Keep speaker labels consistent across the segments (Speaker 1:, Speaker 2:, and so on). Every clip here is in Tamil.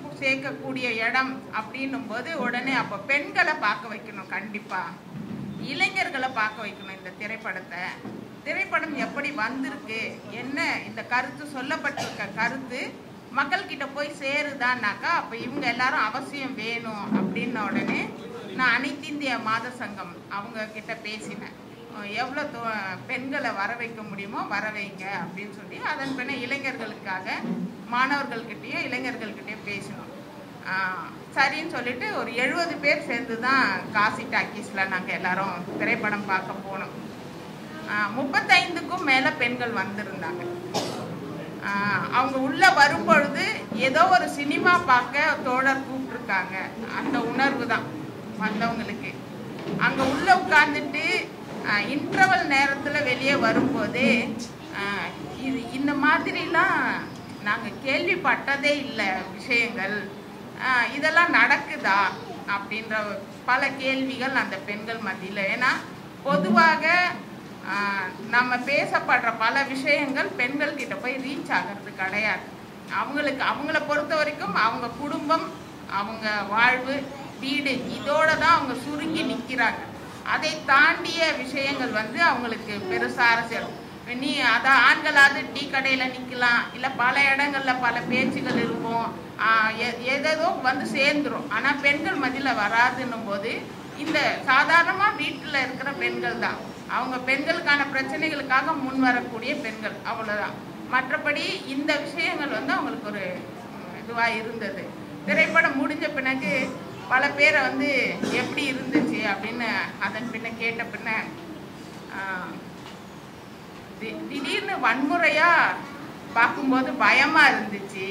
Speaker 1: கு- சேர்க்கக்கூடிய இடம் அப்படின்னும் போது உடனே அப்போ பெண்களை பார்க்க வைக்கணும் கண்டிப்பா இளைஞர்களை பார்க்க வைக்கணும் இந்த திரைப்படத்தை திரைப்படம் எப்படி வந்திருக்கு என்ன இந்த கருத்து சொல்லப்பட்டிருக்க கருத்து மக்கள்கிட்ட போய் சேருதான்னாக்கா அப்போ இவங்க எல்லாரும் அவசியம் வேணும் அப்படின்ன உடனே நான் அனைத்து இந்திய மாத சங்கம் அவங்க கிட்ட பேசினேன் எவ்வளோ பெண்களை வர வைக்க முடியுமோ வர வைங்க அப்படின்னு சொல்லி அதன் பின்ன இளைஞர்களுக்காக மாணவர்கள்கிட்டயும் இளைஞர்கள்கிட்டயும் பேசினோம் ஆஹ் சரின்னு சொல்லிட்டு ஒரு எழுபது பேர் சேர்ந்து தான் காசி டாக்கீஸில் நாங்கள் எல்லாரும் திரைப்படம் பார்க்க போனோம் ஆஹ் முப்பத்தைந்துக்கும் மேலே பெண்கள் வந்திருந்தாங்க ஆஹ் அவங்க உள்ள வரும்பொழுது ஏதோ ஒரு சினிமா பார்க்க தோழர் கூப்பிட்டுருக்காங்க அந்த உணர்வு தான் வந்தவங்களுக்கு அங்க உள்ள உட்கார்ந்துட்டு இன்டர்வல் நேரத்துல வெளியே வரும்போதே ஆஹ் இது இந்த மாதிரிலாம் நாங்க கேள்விப்பட்டதே இல்லை விஷயங்கள் ஆஹ் இதெல்லாம் நடக்குதா அப்படின்ற பல கேள்விகள் அந்த பெண்கள் மத்தியில் ஏன்னா பொதுவாக ஆஹ் நம்ம பேசப்படுற பல விஷயங்கள் பெண்கள் கிட்ட போய் ரீச் ஆகிறது கிடையாது அவங்களுக்கு அவங்கள பொறுத்த வரைக்கும் அவங்க குடும்பம் அவங்க வாழ்வு வீடு இதோட தான் அவங்க சுருங்கி நிற்கிறாங்க அதை தாண்டிய விஷயங்கள் வந்து அவங்களுக்கு பெருசா அரசியல் நீ அதான் ஆண்களாவது டீ கடையில் நிற்கலாம் இல்லை பல இடங்கள்ல பல பேச்சுகள் இருக்கும் ஆஹ் எ- எதேதோ வந்து சேர்ந்துரும் ஆனால் பெண்கள் மத்தியில் வராதுன்னும் போது இந்த சாதாரணமாக வீட்டில் இருக்கிற பெண்கள் தான் அவங்க பெண்களுக்கான பிரச்சனைகளுக்காக முன் வரக்கூடிய பெண்கள் அவ்வளோதான் மற்றபடி இந்த விஷயங்கள் வந்து அவங்களுக்கு ஒரு இதுவாக இருந்தது திரைப்படம் முடிஞ்ச பிறகு பல பேரை வந்து எப்படி இருந்துச்சு அப்படின்னு அதன் பின்ன கேட்ட பின்ன ஆஹ், தி- திடீர்னு வன்முறையா பார்க்கும்போது பயமா இருந்துச்சு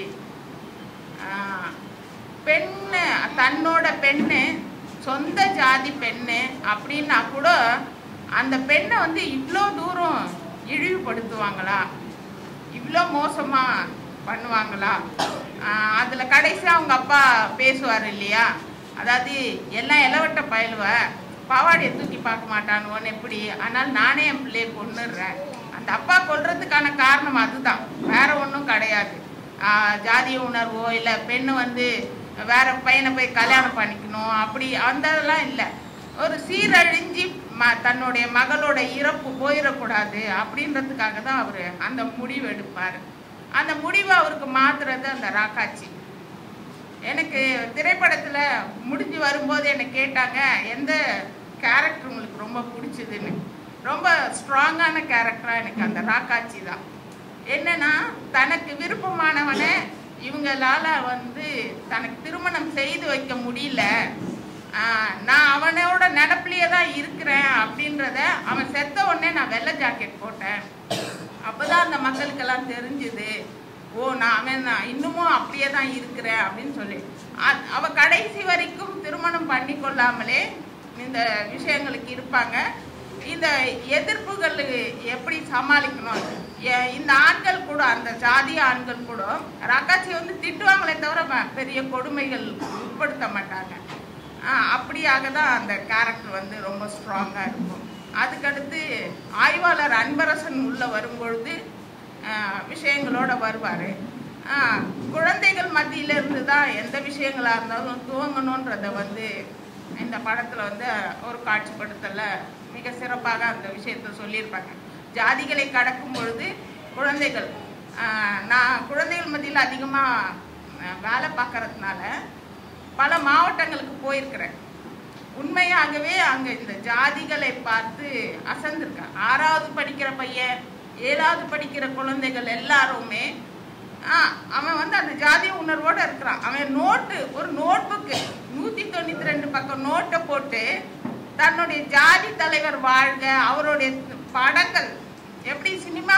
Speaker 1: ஆஹ், பெண்ணு தன்னோட பெண்ணு சொந்த ஜாதி பெண்ணு அப்படின்னா கூட அந்த பெண்ணை வந்து இவ்வளோ தூரம் இழிவுபடுத்துவாங்களா இவ்வளோ மோசமா பண்ணுவாங்களா ஆஹ் அதுல கடைசியா அவங்க அப்பா பேசுவார் இல்லையா அதாவது எல்லாம் இளவட்ட பயிலுவ பாவாடியை தூக்கி பார்க்க மாட்டானுவோன்னு எப்படி ஆனால் நானே என் பிள்ளையை கொன்னுடுறேன் அந்த அப்பா கொல்றதுக்கான காரணம் அதுதான் வேற ஒன்றும் கிடையாது ஆஹ் ஜாதிய உணர்வோ இல்லை பெண்ணு வந்து வேற பையனை போய் கல்யாணம் பண்ணிக்கணும் அப்படி அந்த இதெல்லாம் இல்லை ஒரு சீரழிஞ்சி ம தன்னுடைய மகளோட இறப்பு போயிடக்கூடாது அப்படின்றதுக்காக தான் அவர் அந்த முடிவு எடுப்பார் அந்த முடிவை அவருக்கு மாத்துறது அந்த ராக்காச்சி எனக்கு திரைப்படத்தில் முடிஞ்சு வரும்போது என்னை கேட்டாங்க எந்த கேரக்டர் உங்களுக்கு ரொம்ப பிடிச்சதுன்னு ரொம்ப ஸ்ட்ராங்கான கேரக்டராக எனக்கு அந்த ராக்காச்சி தான் என்னன்னா தனக்கு விருப்பமானவனை இவங்களால வந்து தனக்கு திருமணம் செய்து வைக்க முடியல ஆஹ் நான் அவனோட நடப்புலயே தான் இருக்கிறேன் அப்படின்றத அவன் செத்த உடனே நான் வெள்ளை ஜாக்கெட் போட்டேன் அப்பதான் அந்த மக்களுக்கெல்லாம் தெரிஞ்சுது ஓ நான் அவன் நான் இன்னமும் அப்படியே தான் இருக்கிறேன் அப்படின்னு சொல்லி அ- அவ கடைசி வரைக்கும் திருமணம் பண்ணி கொள்ளாமலே இந்த விஷயங்களுக்கு இருப்பாங்க இந்த எதிர்ப்புகள் எப்படி சமாளிக்கணும் எ- இந்த ஆண்கள் கூட அந்த ஜாதி ஆண்கள் கூட ரக்காச்சி வந்து திட்டுவாங்களே தவிர ம- பெரிய கொடுமைகள் உட்படுத்த மாட்டாங்க ஆஹ் அப்படியாக தான் அந்த கேரக்டர் வந்து ரொம்ப ஸ்ட்ராங்காக இருக்கும் அதுக்கடுத்து ஆய்வாளர் அன்பரசன் உள்ள வரும்பொழுது ஆஹ் விஷயங்களோட வருவார் குழந்தைகள் மத்தியில இருந்து தான் எந்த விஷயங்களா இருந்தாலும் துவங்கணுன்றத வந்து இந்த படத்துல வந்து ஒரு காட்சிப்படுத்தல மிக சிறப்பாக அந்த விஷயத்த சொல்லியிருப்பாங்க ஜாதிகளை கடக்கும் பொழுது குழந்தைகள் ஆஹ் நான் குழந்தைகள் மத்தியில் அதிகமாக வேலை பார்க்கறதுனால பல மாவட்டங்களுக்கு போயிருக்கிறேன் உண்மையாகவே அங்க இந்த ஜாதிகளை பார்த்து அசந்திருக்கேன் ஆறாவது படிக்கிற பையன் ஏழாவது படிக்கிற குழந்தைகள் எல்லாருமே ஆ, அவன் வந்து அந்த ஜாதி உணர்வோட இருக்கிறான் அவன் நோட்டு ஒரு நோட் புக்கு நூத்தி தொண்ணூத்தி ரெண்டு பக்கம் நோட்டை போட்டு தன்னுடைய ஜாதி தலைவர் வாழ்க அவருடைய படங்கள் எப்படி சினிமா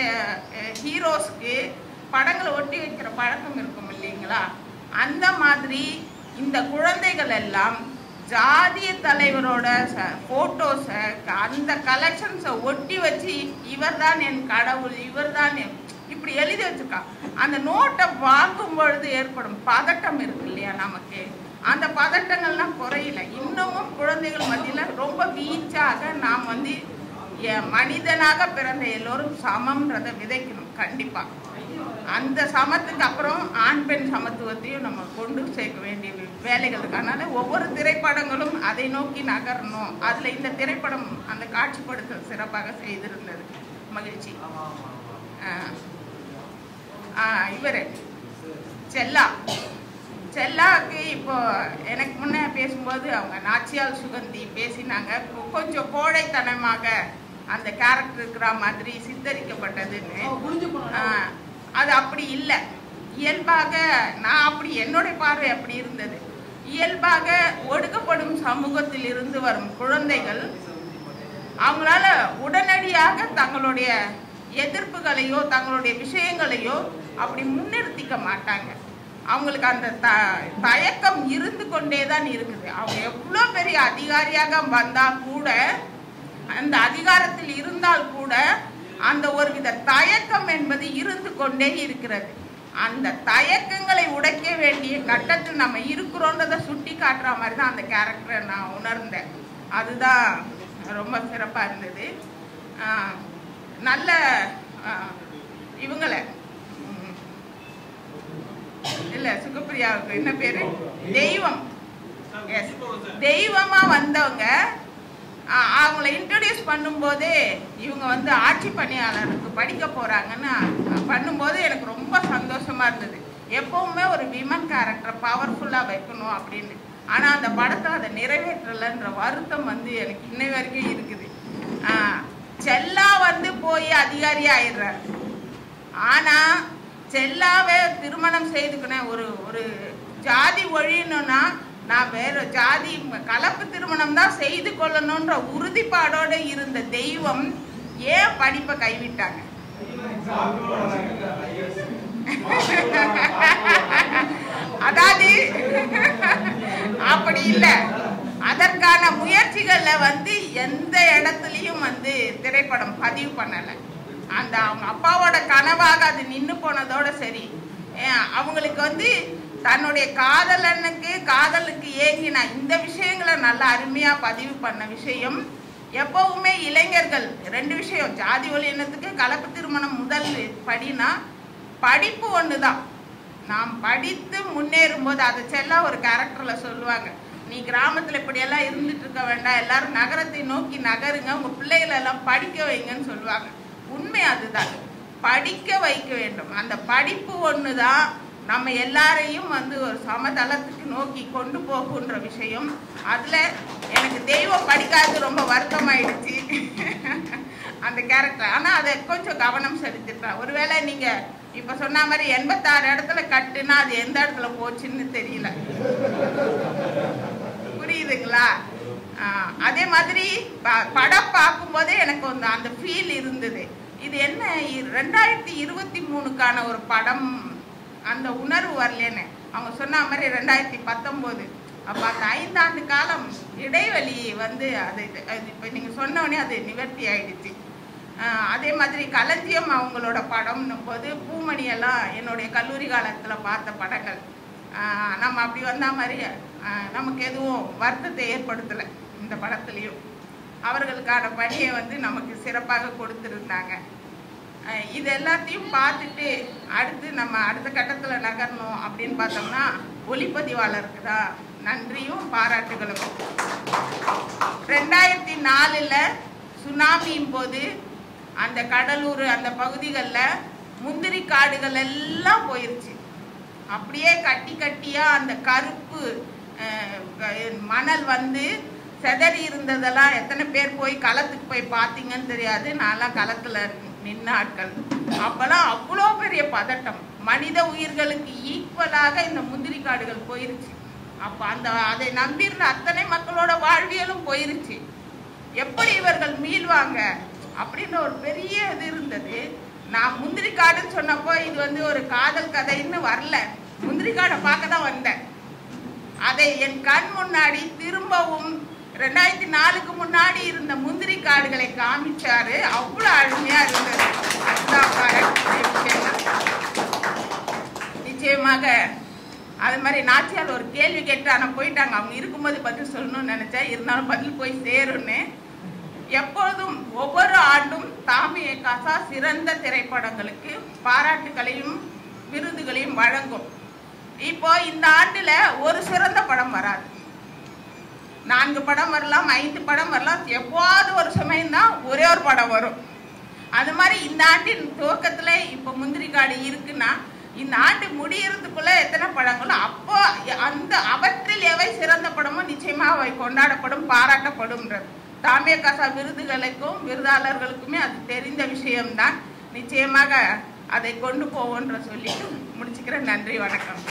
Speaker 1: ஹீரோஸ்க்கு படங்களை ஒட்டி வைக்கிற பழக்கம் இருக்கும் இல்லைங்களா அந்த மாதிரி இந்த குழந்தைகள் எல்லாம் ஜாதிய தலைவரோட போட்டோஸை அந்த கலெக்ஷன்ஸை ஒட்டி வச்சு இவர்தான் என் கடவுள் இவர்தான் என் இப்படி எழுதி வச்சிருக்கான் அந்த நோட்டை வாங்கும் பொழுது ஏற்படும் பதட்டம் இருக்கு இல்லையா நமக்கு அந்த பதட்டங்கள்லாம் குறையல இன்னமும் குழந்தைகள் மத்தியில ரொம்ப வீச்சாக நாம் வந்து எ- மனிதனாக பிறந்த எல்லோரும் சமம்ன்றதை விதைக்கணும் கண்டிப்பா அந்த சமத்துக்கு அப்புறம் ஆண் பெண் சமத்துவத்தையும் நம்ம கொண்டு சேர்க்க வேண்டிய வேலைகள் இருக்கு அதனால ஒவ்வொரு திரைப்படங்களும் அதை நோக்கி நகரணும் அதுல இந்த திரைப்படம் அந்த காட்சிப்படுத்தல் சிறப்பாக செய்திருந்தது மகிழ்ச்சி இவர் செல்லா செல்லாவுக்கு இப்போ எனக்கு முன்னே பேசும்போது அவங்க நாச்சியால் சுகந்தி பேசினாங்க கொ- கொஞ்சம் கோழைத்தனமாக அந்த கேரக்டர் இருக்கிற மாதிரி சித்தரிக்கப்பட்டதுன்னு ஆ, அது அப்படி இல்லை இயல்பாக நான் அப்படி என்னுடைய பார்வை அப்படி இருந்தது இயல்பாக ஒடுக்கப்படும் சமூகத்தில் இருந்து வரும் குழந்தைகள் அவங்களால உடனடியாக தங்களுடைய எதிர்ப்புகளையோ தங்களுடைய விஷயங்களையோ அப்படி முன்னிறுத்திக்க மாட்டாங்க அவங்களுக்கு அந்த த தயக்கம் இருந்து கொண்டே தான் இருக்குது அவங்க எவ்வளோ பெரிய அதிகாரியாக வந்தா கூட அந்த அதிகாரத்தில் இருந்தால் கூட அந்த ஒருவித தயக்கம் என்பது இருந்து கொண்டே இருக்கிறது அந்த தயக்கங்களை உடைக்க வேண்டிய கட்டத்தில் நம்ம இருக்கிறோன்றதை சுட்டி காட்டுற மாதிரி தான் அந்த கேரக்டரை நான் உணர்ந்தேன் அதுதான் ரொம்ப சிறப்பாக இருந்தது ஆஹ் நல்ல ஆஹ் இவங்களை ம், இல்ல சுகப்பிரியாவுக்கு என்ன பேரு தெய்வம் எஸ் தெய்வமா வந்தவங்க ஆ, அவங்கள இன்ட்ரடியூஸ் பண்ணும்போதே இவங்க வந்து ஆட்சி பணியாளருக்கு படிக்க போறாங்கன்னு அ, பண்ணும்போது எனக்கு ரொம்ப சந்தோஷமா இருந்தது எப்பவுமே ஒரு விமன் கேரக்டர் பவர்ஃபுல்லா வைக்கணும் அப்படின்னு ஆனா அந்த படத்தை அதை நிறைவேற்றலைன்ற வருத்தம் வந்து எனக்கு இன்னை வரைக்கும் இருக்குது ஆ, செல்லா வந்து போய் அதிகாரி ஆயிடுறாரு ஆனா செல்லாவே திருமணம் செய்துக்கினேன் ஒரு ஒரு ஜாதி ஒழியணும்னா நான் வேற ஜாதி கலப்பு திருமணம் தான் செய்து கொள்ளணுன்ற உறுதிப்பாடோட இருந்த தெய்வம் ஏன் படிப்பை கைவிட்டாங்க அதாவது அப்படி இல்லை அதற்கான முயற்சிகள்ல வந்து எந்த இடத்துலயும் வந்து திரைப்படம் பதிவு பண்ணல அந்த அவங்க அப்பாவோட கனவாக அது நின்று போனதோட சரி ஏன் அவங்களுக்கு வந்து தன்னுடைய காதலனுக்கு காதலுக்கு ஏங்கின இந்த விஷயங்களை நல்லா அருமையா பதிவு பண்ண விஷயம் எப்பவுமே இளைஞர்கள் ரெண்டு விஷயம் ஜாதி ஒழியினத்துக்கு கலப்பு திருமணம் முதல் படினா படிப்பு ஒண்ணுதான் நாம் படித்து முன்னேறும் போது அதை செல்லா ஒரு கேரக்டர்ல சொல்லுவாங்க நீ கிராமத்துல இப்படியெல்லாம் இருந்துட்டு இருக்க வேண்டாம் எல்லாரும் நகரத்தை நோக்கி நகருங்க உங்க பிள்ளைகளை எல்லாம் படிக்க வைங்கன்னு சொல்லுவாங்க உண்மை அதுதான் படிக்க வைக்க வேண்டும் அந்த படிப்பு ஒண்ணுதான் நம்ம எல்லாரையும் வந்து ஒரு சமதளத்துக்கு நோக்கி கொண்டு போகுன்ற விஷயம் அதுல எனக்கு தெய்வம் படிக்காது ரொம்ப வருத்தமாயிடுச்சு அந்த கேரக்டர் ஆனா அதை கொஞ்சம் கவனம் செலுத்திட்டேன் ஒருவேளை நீங்க இப்ப சொன்ன மாதிரி எண்பத்தாறு இடத்துல கட்டுனா அது எந்த இடத்துல போச்சுன்னு தெரியல புரியுதுங்களா ஆஹ் அதே மாதிரி ப- படம் பார்க்கும்போதே எனக்கு வந்து அந்த ஃபீல் இருந்தது இது என்ன இ- ரெண்டாயிரத்தி இருபத்தி மூணுக்கான ஒரு படம் அந்த உணர்வு வரலன்னு அவங்க சொன்ன மாதிரி ரெண்டாயிரத்தி பத்தொம்போது அப்போ அந்த ஐந்தாண்டு காலம் இடைவெளி வந்து அது அது இப்போ நீங்கள் சொன்னோடனே அது நிவர்த்தி ஆயிடுச்சு ஆஹ் அதே மாதிரி களஞ்சியம் அவங்களோட படம்னும் போது பூமணி எல்லாம் என்னுடைய கல்லூரி காலத்தில் பார்த்த படங்கள் ஆஹ் நம்ம அப்படி வந்த மாதிரி ஆஹ் நமக்கு எதுவும் வருத்தத்தை ஏற்படுத்தலை இந்த படத்துலையும் அவர்களுக்கான பணியை வந்து நமக்கு சிறப்பாக கொடுத்துருந்தாங்க ஆஹ் இது எல்லாத்தையும் பார்த்துட்டு அடுத்து நம்ம அடுத்த கட்டத்தில் நகரணும் அப்படின்னு பார்த்தோம்னா ஒளிப்பதிவாளருக்கு தான் நன்றியும் பாராட்டுகளும் ரெண்டாயிரத்தி நாலில் சுனாமியின் போது அந்த கடலூர் அந்த பகுதிகளில் முந்திரி காடுகள் எல்லாம் போயிருச்சு அப்படியே கட்டி கட்டியா அந்த கருப்பு அஹ், க- மணல் வந்து செதறி இருந்ததெல்லாம் எத்தனை பேர் போய் களத்துக்கு போய் பார்த்தீங்கன்னு தெரியாது நான்லாம் களத்துல நின்ன ஆட்கள் அப்பெல்லாம் அவ்வளோ பெரிய பதட்டம் மனித உயிர்களுக்கு ஈக்குவலாக இந்த முந்திரி காடுகள் போயிருச்சு அப்ப அந்த அதை நம்பியிருந்த அத்தனை மக்களோட வாழ்வியலும் போயிருச்சு எப்படி இவர்கள் மீள்வாங்க அப்படின்னு ஒரு பெரிய இது இருந்தது நான் முந்திரி காடுன்னு சொன்னப்போ இது வந்து ஒரு காதல் கதைன்னு வரல முந்திரி காடை பார்க்க தான் வந்தேன் அதை என் கண் முன்னாடி திரும்பவும் ரெண்டாயிரத்தி நாலுக்கு முன்னாடி இருந்த முந்திரி காடுகளை காமிச்சாரு அவ்வளோ அருமையா இருந்தது அதுதான் பாராட்டக்கூடிய விஷயம் நிச்சயமாக அது மாதிரி நாச்சியார் ஒரு கேள்வி கேட்டு ஆனால் போயிட்டாங்க அவங்க இருக்கும்போது பதில் சொல்லணும்னு நினைச்சேன் இருந்தாலும் பதில் போய் சேரும்னு எப்பொழுதும் ஒவ்வொரு ஆண்டும் தாமிய காசா சிறந்த திரைப்படங்களுக்கு பாராட்டுகளையும் விருதுகளையும் வழங்கும் இப்போ இந்த ஆண்டுல ஒரு சிறந்த படம் வராது நான்கு படம் வரலாம் ஐந்து படம் வரலாம் எப்போது ஒரு சமயம் தான் ஒரே ஒரு படம் வரும் அது மாதிரி இந்த ஆண்டின் துவக்கத்துல இப்ப முந்திரி காடு இருக்குன்னா இந்த ஆண்டு முடியறதுக்குள்ள எத்தனை படங்களோ அப்போ அந்த அவற்றில் எவை சிறந்த படமோ நிச்சயமா அவை கொண்டாடப்படும் பாராட்டப்படும்ன்றது தாமிய காசா விருதுகளுக்கும் விருதாளர்களுக்குமே அது தெரிந்த விஷயம்தான் நிச்சயமாக அதை கொண்டு போவோன்ற சொல்லிட்டு முடிச்சுக்கிறேன் நன்றி வணக்கம்